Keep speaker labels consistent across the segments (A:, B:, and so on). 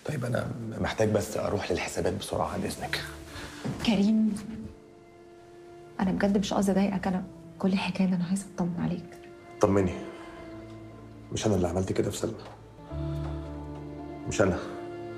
A: طيب انا محتاج بس اروح للحسابات بسرعه عن اذنك
B: كريم انا بجد مش قصدي اضايقك انا كل الحكايه ان انا عايزه اطمن عليك
A: طمني مش انا اللي عملت كده في سلمى مش انا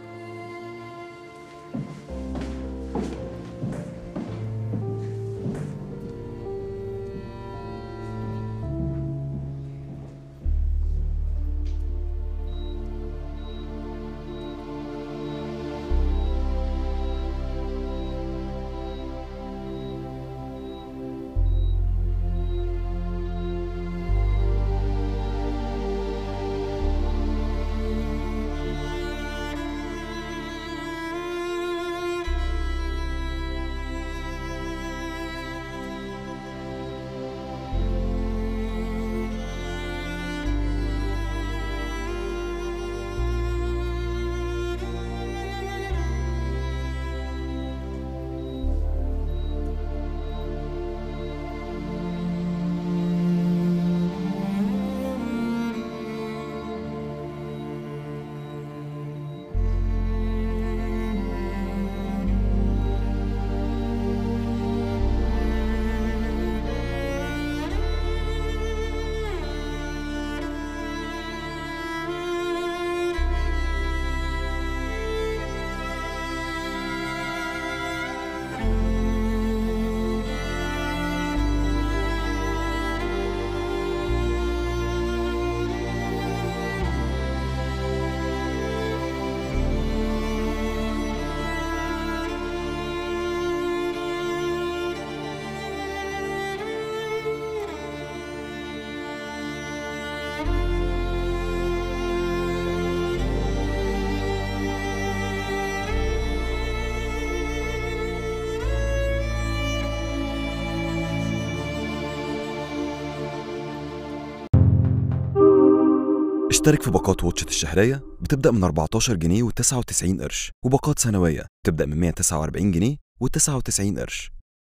C: اشترك في باقات واتشت الشهرية بتبدأ من 14 جنيه و99 قرش وباقات سنوية بتبدأ من 149 جنيه و99 قرش